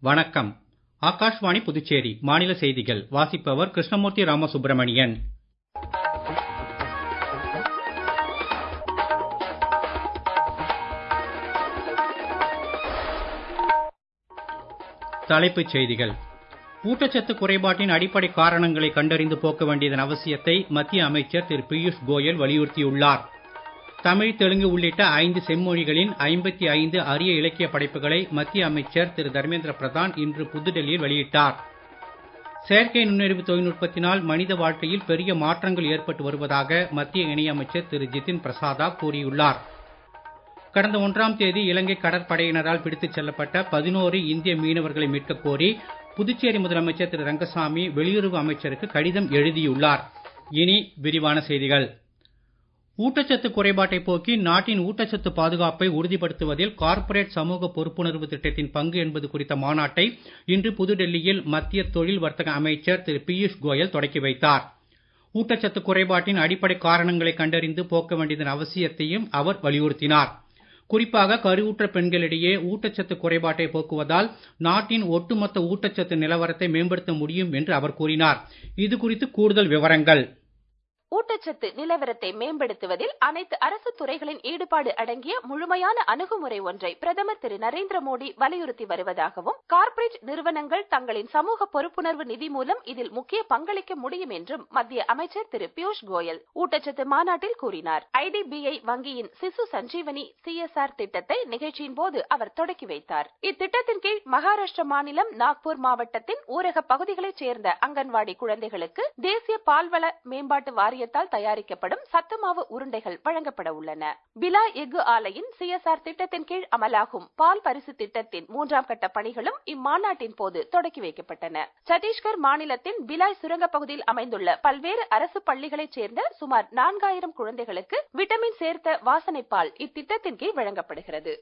வணக்கம் ஆகாஷ்வாணி புதுச்சேரி மாநில செய்திகள் வாசிப்பவர் கிருஷ்ணமூர்த்தி ராமசுப்ரமணியன் தலைப்புச் செய்திகள் ஊட்டச்சத்து குறைபாட்டின் அடிப்படை காரணங்களை கண்டறிந்து போக்க வேண்டியதன் அவசியத்தை மத்திய அமைச்சர் திரு பியூஷ் கோயல் வலியுறுத்தியுள்ளார் தமிழ் தெலுங்கு உள்ளிட்ட ஐந்து செம்மொழிகளின் ஐம்பத்தி ஐந்து அரிய இலக்கிய படைப்புகளை மத்திய அமைச்சர் திரு தர்மேந்திர பிரதான் இன்று புதுடெல்லியில் வெளியிட்டார் செயற்கை நுண்ணறிவு தொழில்நுட்பத்தினால் மனித வாழ்க்கையில் பெரிய மாற்றங்கள் ஏற்பட்டு வருவதாக மத்திய இணையமைச்சர் திரு ஜிதின் பிரசாதா கூறியுள்ளார் கடந்த ஒன்றாம் தேதி இலங்கை கடற்படையினரால் பிடித்துச் செல்லப்பட்ட பதினோரு இந்திய மீனவர்களை மீட்கக் கோரி புதுச்சேரி முதலமைச்சர் திரு ரங்கசாமி வெளியுறவு அமைச்சருக்கு கடிதம் எழுதியுள்ளார் இனி விரிவான செய்திகள் ஊட்டச்சத்து குறைபாட்டை போக்கி நாட்டின் ஊட்டச்சத்து பாதுகாப்பை உறுதிப்படுத்துவதில் கார்ப்பரேட் சமூக பொறுப்புணர்வு திட்டத்தின் பங்கு என்பது குறித்த மாநாட்டை இன்று புதுடெல்லியில் மத்திய தொழில் வர்த்தக அமைச்சர் திரு பியூஷ் கோயல் தொடக்கி வைத்தார் ஊட்டச்சத்து குறைபாட்டின் அடிப்படை காரணங்களை கண்டறிந்து போக்க வேண்டியதன் அவசியத்தையும் அவர் வலியுறுத்தினார் குறிப்பாக கருவுற்ற பெண்களிடையே ஊட்டச்சத்து குறைபாட்டை போக்குவதால் நாட்டின் ஒட்டுமொத்த ஊட்டச்சத்து நிலவரத்தை மேம்படுத்த முடியும் என்று அவர் கூறினார் இது குறித்து கூடுதல் விவரங்கள் ஊட்டச்சத்து நிலவரத்தை மேம்படுத்துவதில் அனைத்து அரசு துறைகளின் ஈடுபாடு அடங்கிய முழுமையான அணுகுமுறை ஒன்றை பிரதமர் திரு நரேந்திர மோடி வலியுறுத்தி வருவதாகவும் கார்ப்பரேட் நிறுவனங்கள் தங்களின் சமூக பொறுப்புணர்வு நிதி மூலம் இதில் முக்கிய பங்களிக்க முடியும் என்றும் மத்திய அமைச்சர் திரு பியூஷ் கோயல் ஊட்டச்சத்து மாநாட்டில் கூறினார் ஐடிபிஐ வங்கியின் சிசு சஞ்சீவனி சிஎஸ்ஆர் திட்டத்தை நிகழ்ச்சியின் போது அவர் தொடக்கி வைத்தார் இத்திட்டத்தின் கீழ் மகாராஷ்டிர மாநிலம் நாக்பூர் மாவட்டத்தின் ஊரக பகுதிகளைச் சேர்ந்த அங்கன்வாடி குழந்தைகளுக்கு தேசிய பால்வள மேம்பாட்டு வாரிய வாரியத்தால் தயாரிக்கப்படும் சத்துமாவு உருண்டைகள் வழங்கப்பட உள்ளன பிலா எஃகு ஆலையின் சிஎஸ்ஆர் திட்டத்தின் கீழ் அமலாகும் பால் பரிசு திட்டத்தின் மூன்றாம் கட்ட பணிகளும் இம்மாநாட்டின் போது தொடக்கி வைக்கப்பட்டன சத்தீஸ்கர் மாநிலத்தின் பிலாய் சுரங்க பகுதியில் அமைந்துள்ள பல்வேறு அரசு பள்ளிகளைச் சேர்ந்த சுமார் நான்காயிரம் குழந்தைகளுக்கு விட்டமின் சேர்த்த வாசனை பால் இத்திட்டத்தின் கீழ் வழங்கப்படுகிறது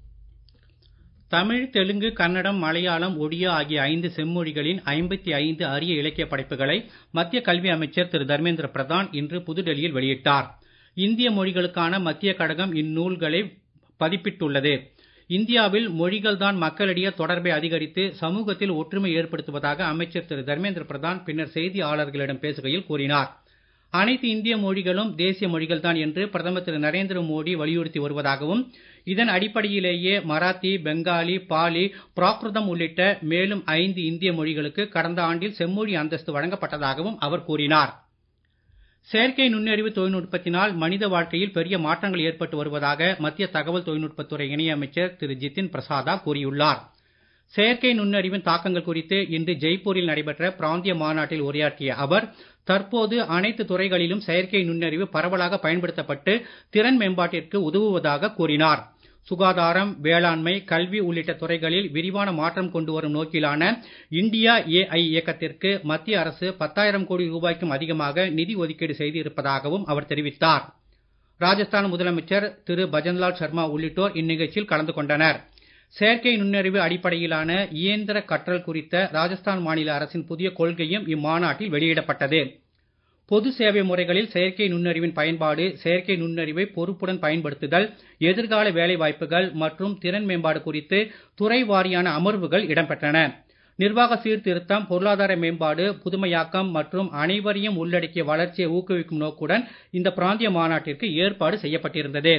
தமிழ் தெலுங்கு கன்னடம் மலையாளம் ஒடியா ஆகிய ஐந்து செம்மொழிகளின் ஐம்பத்தி ஐந்து அரிய இலக்கிய படைப்புகளை மத்திய கல்வி அமைச்சர் திரு தர்மேந்திர பிரதான் இன்று புதுடெல்லியில் வெளியிட்டார் இந்திய மொழிகளுக்கான மத்திய கழகம் இந்நூல்களை பதிப்பிட்டுள்ளது இந்தியாவில் மொழிகள் தான் மக்களிடையே தொடர்பை அதிகரித்து சமூகத்தில் ஒற்றுமை ஏற்படுத்துவதாக அமைச்சர் திரு தர்மேந்திர பிரதான் பின்னர் செய்தியாளர்களிடம் பேசுகையில் கூறினார் அனைத்து இந்திய மொழிகளும் தேசிய மொழிகள் தான் என்று பிரதமர் திரு நரேந்திர மோடி வலியுறுத்தி வருவதாகவும் இதன் அடிப்படையிலேயே மராத்தி பெங்காலி பாலி பிராகிருதம் உள்ளிட்ட மேலும் ஐந்து இந்திய மொழிகளுக்கு கடந்த ஆண்டில் செம்மொழி அந்தஸ்து வழங்கப்பட்டதாகவும் அவர் கூறினார் செயற்கை நுண்ணறிவு தொழில்நுட்பத்தினால் மனித வாழ்க்கையில் பெரிய மாற்றங்கள் ஏற்பட்டு வருவதாக மத்திய தகவல் தொழில்நுட்பத்துறை இணையமைச்சர் திரு ஜிதின் பிரசாதா கூறியுள்ளார் செயற்கை நுண்ணறிவின் தாக்கங்கள் குறித்து இன்று ஜெய்ப்பூரில் நடைபெற்ற பிராந்திய மாநாட்டில் உரையாற்றிய அவர் தற்போது அனைத்து துறைகளிலும் செயற்கை நுண்ணறிவு பரவலாக பயன்படுத்தப்பட்டு திறன் மேம்பாட்டிற்கு உதவுவதாக கூறினார் சுகாதாரம் வேளாண்மை கல்வி உள்ளிட்ட துறைகளில் விரிவான மாற்றம் கொண்டு வரும் நோக்கிலான இந்தியா ஏஐ இயக்கத்திற்கு மத்திய அரசு பத்தாயிரம் கோடி ரூபாய்க்கும் அதிகமாக நிதி ஒதுக்கீடு செய்திருப்பதாகவும் அவர் தெரிவித்தார் ராஜஸ்தான் முதலமைச்சர் திரு பஜன்லால் சர்மா உள்ளிட்டோர் இந்நிகழ்ச்சியில் கலந்து கொண்டனர் செயற்கை நுண்ணறிவு அடிப்படையிலான இயந்திர கற்றல் குறித்த ராஜஸ்தான் மாநில அரசின் புதிய கொள்கையும் இம்மாநாட்டில் வெளியிடப்பட்டது பொது சேவை முறைகளில் செயற்கை நுண்ணறிவின் பயன்பாடு செயற்கை நுண்ணறிவை பொறுப்புடன் பயன்படுத்துதல் எதிர்கால வேலை வாய்ப்புகள் மற்றும் திறன் மேம்பாடு குறித்து துறை வாரியான அமர்வுகள் இடம்பெற்றன நிர்வாக சீர்திருத்தம் பொருளாதார மேம்பாடு புதுமையாக்கம் மற்றும் அனைவரையும் உள்ளடக்கிய வளர்ச்சியை ஊக்குவிக்கும் நோக்குடன் இந்த பிராந்திய மாநாட்டிற்கு ஏற்பாடு செய்யப்பட்டிருந்தது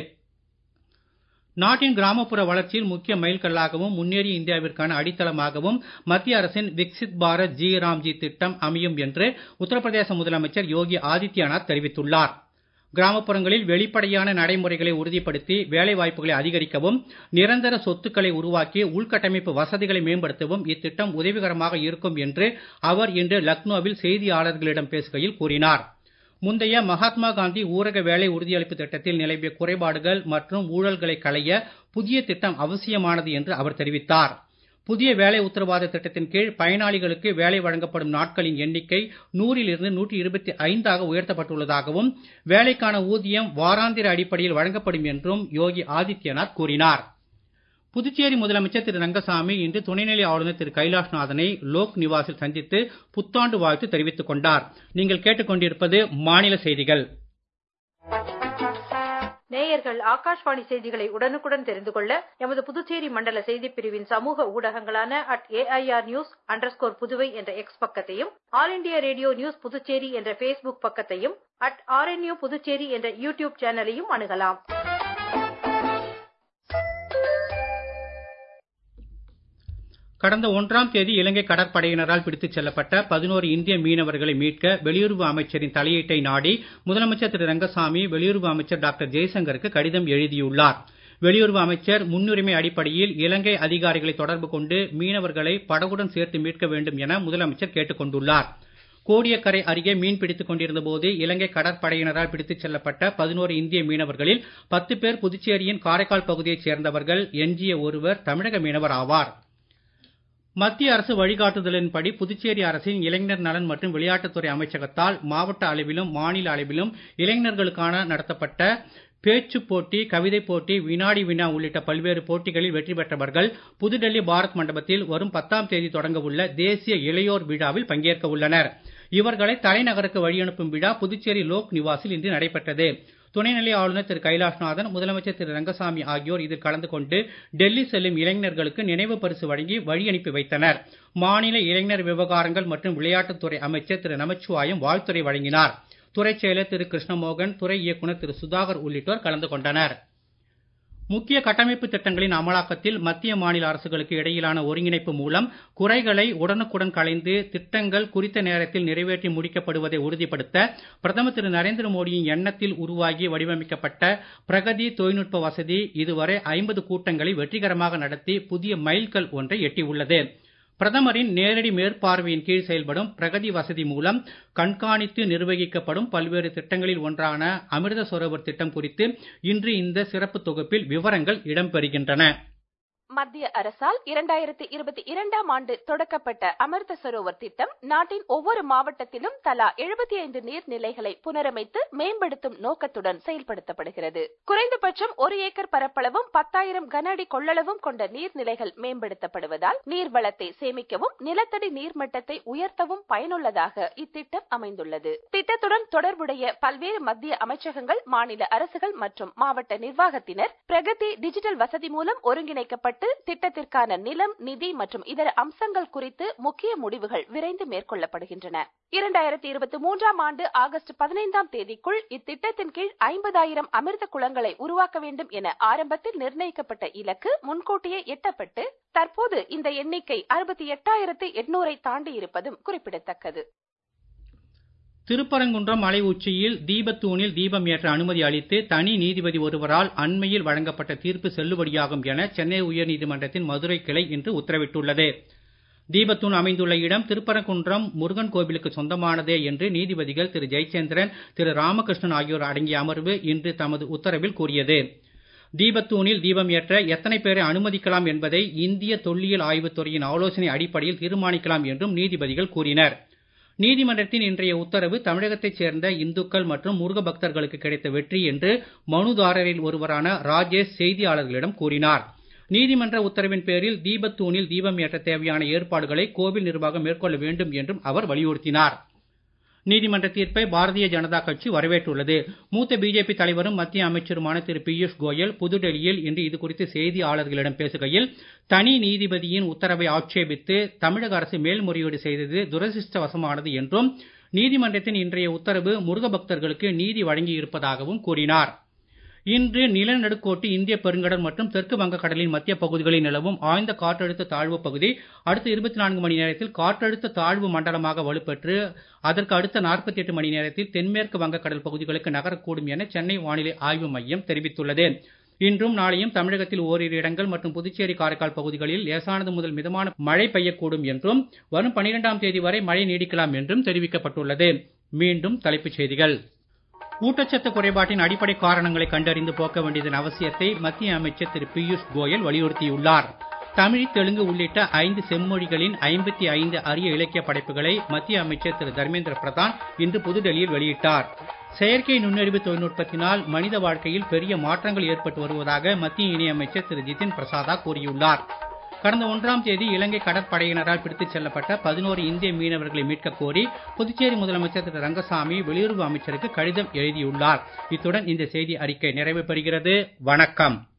நாட்டின் கிராமப்புற வளர்ச்சியில் முக்கிய மைல்கல்லாகவும் முன்னேறிய இந்தியாவிற்கான அடித்தளமாகவும் மத்திய அரசின் விக்சித் பாரத் ஜி ராம்ஜி திட்டம் அமையும் என்று உத்தரப்பிரதேச முதலமைச்சர் யோகி ஆதித்யநாத் தெரிவித்துள்ளார் கிராமப்புறங்களில் வெளிப்படையான நடைமுறைகளை உறுதிப்படுத்தி வேலை வாய்ப்புகளை அதிகரிக்கவும் நிரந்தர சொத்துக்களை உருவாக்கி உள்கட்டமைப்பு வசதிகளை மேம்படுத்தவும் இத்திட்டம் உதவிகரமாக இருக்கும் என்று அவர் இன்று லக்னோவில் செய்தியாளர்களிடம் பேசுகையில் கூறினார் முந்தைய மகாத்மா காந்தி ஊரக வேலை உறுதியளிப்பு திட்டத்தில் நிலவிய குறைபாடுகள் மற்றும் ஊழல்களை களைய புதிய திட்டம் அவசியமானது என்று அவர் தெரிவித்தார் புதிய வேலை உத்தரவாத திட்டத்தின் கீழ் பயனாளிகளுக்கு வேலை வழங்கப்படும் நாட்களின் எண்ணிக்கை நூறில் இருந்து நூற்றி இருபத்தி ஐந்தாக உயர்த்தப்பட்டுள்ளதாகவும் வேலைக்கான ஊதியம் வாராந்திர அடிப்படையில் வழங்கப்படும் என்றும் யோகி ஆதித்யநாத் கூறினார் புதுச்சேரி முதலமைச்சர் திரு ரங்கசாமி இன்று துணைநிலை ஆளுநர் திரு கைலாஷ்நாதனை லோக் நிவாசில் சந்தித்து புத்தாண்டு வாழ்த்து தெரிவித்துக் கொண்டார் நீங்கள் கேட்டுக்கொண்டிருப்பது மாநில செய்திகள் நேயர்கள் ஆகாஷ்வாணி செய்திகளை உடனுக்குடன் தெரிந்து கொள்ள எமது புதுச்சேரி மண்டல செய்திப் பிரிவின் சமூக ஊடகங்களான at AIR news underscore Puduvai என்ற எக்ஸ் பக்கத்தையும் all India radio news Puducherry என்ற ஃபேஸ்புக் பக்கத்தையும் அட் ஆர்என்யூ புதுச்சேரி என்ற யூடியூப் சேனலையும் அணுகலாம் கடந்த ஒன்றாம் தேதி இலங்கை கடற்படையினரால் பிடித்துச் செல்லப்பட்ட பதினோரு இந்திய மீனவர்களை மீட்க வெளியுறவு அமைச்சரின் தலையீட்டை நாடி முதலமைச்சர் திரு ரங்கசாமி வெளியுறவு அமைச்சர் டாக்டர் ஜெய்சங்கருக்கு கடிதம் எழுதியுள்ளார் வெளியுறவு அமைச்சர் முன்னுரிமை அடிப்படையில் இலங்கை அதிகாரிகளை தொடர்பு கொண்டு மீனவர்களை படகுடன் சேர்த்து மீட்க வேண்டும் என முதலமைச்சர் கேட்டுக் கொண்டுள்ளார் கோடியக்கரை அருகே மீன் பிடித்துக் கொண்டிருந்த போது இலங்கை கடற்படையினரால் பிடித்துச் செல்லப்பட்ட பதினோரு இந்திய மீனவர்களில் பத்து பேர் புதுச்சேரியின் காரைக்கால் பகுதியைச் சேர்ந்தவர்கள் எஞ்சிய ஒருவர் தமிழக மீனவர் ஆவார் மத்திய அரசு வழிகாட்டுதலின்படி புதுச்சேரி அரசின் இளைஞர் நலன் மற்றும் விளையாட்டுத்துறை அமைச்சகத்தால் மாவட்ட அளவிலும் மாநில அளவிலும் இளைஞர்களுக்கான நடத்தப்பட்ட பேச்சுப் போட்டி கவிதைப் போட்டி வினாடி வினா உள்ளிட்ட பல்வேறு போட்டிகளில் வெற்றி பெற்றவர்கள் புதுடெல்லி பாரத் மண்டபத்தில் வரும் பத்தாம் தேதி தொடங்க உள்ள தேசிய இளையோர் விழாவில் பங்கேற்க உள்ளனர் இவர்களை தலைநகருக்கு வழியனுப்பும் விழா புதுச்சேரி லோக் நிவாசில் இன்று நடைபெற்றது துணைநிலை ஆளுநர் திரு கைலாஷ்நாதன் முதலமைச்சர் திரு ரங்கசாமி ஆகியோர் இதில் கலந்து கொண்டு டெல்லி செல்லும் இளைஞர்களுக்கு நினைவு பரிசு வழங்கி வழி அனுப்பி வைத்தனர் மாநில இளைஞர் விவகாரங்கள் மற்றும் விளையாட்டுத்துறை அமைச்சர் திரு நமச்சிவாயம் வாழ்த்துரை வழங்கினார் துறைச் செயலர் திரு கிருஷ்ணமோகன் துறை இயக்குநர் திரு சுதாகர் உள்ளிட்டோர் கலந்து கொண்டனர் முக்கிய கட்டமைப்பு திட்டங்களின் அமலாக்கத்தில் மத்திய மாநில அரசுகளுக்கு இடையிலான ஒருங்கிணைப்பு மூலம் குறைகளை உடனுக்குடன் களைந்து திட்டங்கள் குறித்த நேரத்தில் நிறைவேற்றி முடிக்கப்படுவதை உறுதிப்படுத்த பிரதமர் திரு நரேந்திர மோடியின் எண்ணத்தில் உருவாகி வடிவமைக்கப்பட்ட பிரகதி தொழில்நுட்ப வசதி இதுவரை ஐம்பது கூட்டங்களை வெற்றிகரமாக நடத்தி புதிய மைல்கல் ஒன்றை எட்டியுள்ளது பிரதமரின் நேரடி மேற்பார்வையின் கீழ் செயல்படும் பிரகதி வசதி மூலம் கண்காணித்து நிர்வகிக்கப்படும் பல்வேறு திட்டங்களில் ஒன்றான அமிர்த சரோவர் திட்டம் குறித்து இன்று இந்த சிறப்பு தொகுப்பில் விவரங்கள் இடம்பெறுகின்றன மத்திய அரசால் இரண்டாயிரத்தி இருபத்தி இரண்டாம் ஆண்டு தொடக்கப்பட்ட அமிர்த சரோவர் திட்டம் நாட்டின் ஒவ்வொரு மாவட்டத்திலும் தலா எழுபத்தி ஐந்து நீர்நிலைகளை புனரமைத்து மேம்படுத்தும் நோக்கத்துடன் செயல்படுத்தப்படுகிறது குறைந்தபட்சம் ஒரு ஏக்கர் பரப்பளவும் பத்தாயிரம் கன அடி கொள்ளளவும் கொண்ட நீர்நிலைகள் மேம்படுத்தப்படுவதால் நீர்வளத்தை சேமிக்கவும் நிலத்தடி நீர்மட்டத்தை உயர்த்தவும் பயனுள்ளதாக இத்திட்டம் அமைந்துள்ளது திட்டத்துடன் தொடர்புடைய பல்வேறு மத்திய அமைச்சகங்கள் மாநில அரசுகள் மற்றும் மாவட்ட நிர்வாகத்தினர் பிரகதி டிஜிட்டல் வசதி மூலம் ஒருங்கிணைக்கப்பட்டு மேற்கொள்ளப்பட்டு திட்டத்திற்கான நிலம் நிதி மற்றும் இதர அம்சங்கள் குறித்து முக்கிய முடிவுகள் விரைந்து மேற்கொள்ளப்படுகின்றன இரண்டாயிரத்தி இருபத்தி மூன்றாம் ஆண்டு ஆகஸ்ட் பதினைந்தாம் தேதிக்குள் இத்திட்டத்தின் கீழ் ஐம்பதாயிரம் அமிர்த குளங்களை உருவாக்க வேண்டும் என ஆரம்பத்தில் நிர்ணயிக்கப்பட்ட இலக்கு முன்கூட்டியே எட்டப்பட்டு தற்போது இந்த எண்ணிக்கை அறுபத்தி எட்டாயிரத்து எட்நூறை தாண்டி இருப்பதும் குறிப்பிடத்தக்கது திருப்பரங்குன்றம் மலை உச்சியில் தீபத்தூணில் தீபம் ஏற்ற அனுமதி அளித்து தனி நீதிபதி ஒருவரால் அண்மையில் வழங்கப்பட்ட தீர்ப்பு செல்லுபடியாகும் என சென்னை உயர்நீதிமன்றத்தின் மதுரை கிளை இன்று உத்தரவிட்டுள்ளது தீபத்தூண் அமைந்துள்ள இடம் திருப்பரங்குன்றம் முருகன் கோவிலுக்கு சொந்தமானதே என்று நீதிபதிகள் திரு ஜெயச்சந்திரன் திரு ராமகிருஷ்ணன் ஆகியோர் அடங்கிய அமர்வு இன்று தமது உத்தரவில் கூறியது தீபத்தூணில் தீபம் ஏற்ற எத்தனை பேரை அனுமதிக்கலாம் என்பதை இந்திய தொல்லியல் ஆய்வுத் துறையின் ஆலோசனை அடிப்படையில் தீர்மானிக்கலாம் என்றும் நீதிபதிகள் கூறினர் நீதிமன்றத்தின் இன்றைய உத்தரவு தமிழகத்தைச் சேர்ந்த இந்துக்கள் மற்றும் முருக பக்தர்களுக்கு கிடைத்த வெற்றி என்று மனுதாரரில் ஒருவரான ராஜேஷ் செய்தியாளர்களிடம் கூறினார் நீதிமன்ற உத்தரவின் பேரில் தீபத்தூணில் தீபம் ஏற்ற தேவையான ஏற்பாடுகளை கோவில் நிர்வாகம் மேற்கொள்ள வேண்டும் என்றும் அவர் வலியுறுத்தினார் நீதிமன்ற தீர்ப்பை பாரதிய ஜனதா கட்சி வரவேற்றுள்ளது மூத்த பிஜேபி தலைவரும் மத்திய அமைச்சருமான திரு பியூஷ் கோயல் புதுடெல்லியில் இன்று இது குறித்து செய்தியாளர்களிடம் பேசுகையில் தனி நீதிபதியின் உத்தரவை ஆட்சேபித்து தமிழக அரசு மேல்முறையீடு செய்தது துரதிருஷ்டவசமானது என்றும் நீதிமன்றத்தின் இன்றைய உத்தரவு முருக பக்தர்களுக்கு நீதி வழங்கி இருப்பதாகவும் கூறினார் இன்று நிலநடுக்கோட்டு இந்திய பெருங்கடல் மற்றும் தெற்கு வங்கக்கடலின் மத்திய பகுதிகளில் நிலவும் ஆழ்ந்த காற்றழுத்த தாழ்வு பகுதி அடுத்த இருபத்தி நான்கு மணி நேரத்தில் காற்றழுத்த தாழ்வு மண்டலமாக வலுப்பெற்று அதற்கு அடுத்த நாற்பத்தி எட்டு மணி நேரத்தில் தென்மேற்கு வங்கக்கடல் பகுதிகளுக்கு நகரக்கூடும் என சென்னை வானிலை ஆய்வு மையம் தெரிவித்துள்ளது இன்றும் நாளையும் தமிழகத்தில் ஓரிரு இடங்கள் மற்றும் புதுச்சேரி காரைக்கால் பகுதிகளில் லேசானது முதல் மிதமான மழை பெய்யக்கூடும் என்றும் வரும் பனிரெண்டாம் தேதி வரை மழை நீடிக்கலாம் என்றும் தெரிவிக்கப்பட்டுள்ளது மீண்டும் தலைப்புச் செய்திகள் ஊட்டச்சத்து குறைபாட்டின் அடிப்படை காரணங்களை கண்டறிந்து போக்க வேண்டியதன் அவசியத்தை மத்திய அமைச்சர் திரு பியூஷ் கோயல் வலியுறுத்தியுள்ளார் தமிழ் தெலுங்கு உள்ளிட்ட ஐந்து செம்மொழிகளின் ஐம்பத்தி ஐந்து அரிய இலக்கிய படைப்புகளை மத்திய அமைச்சர் திரு தர்மேந்திர பிரதான் இன்று புதுடெல்லியில் வெளியிட்டார் செயற்கை நுண்ணறிவு தொழில்நுட்பத்தினால் மனித வாழ்க்கையில் பெரிய மாற்றங்கள் ஏற்பட்டு வருவதாக மத்திய இணையமைச்சர் திரு ஜிதின் பிரசாதா கூறியுள்ளார் கடந்த ஒன்றாம் தேதி இலங்கை கடற்படையினரால் பிடித்துச் செல்லப்பட்ட பதினோரு இந்திய மீனவர்களை மீட்கக் கோரி புதுச்சேரி முதலமைச்சர் திரு ரங்கசாமி வெளியுறவு அமைச்சருக்கு கடிதம் எழுதியுள்ளார் இத்துடன் இந்த செய்தி அறிக்கை நிறைவு பெறுகிறது வணக்கம்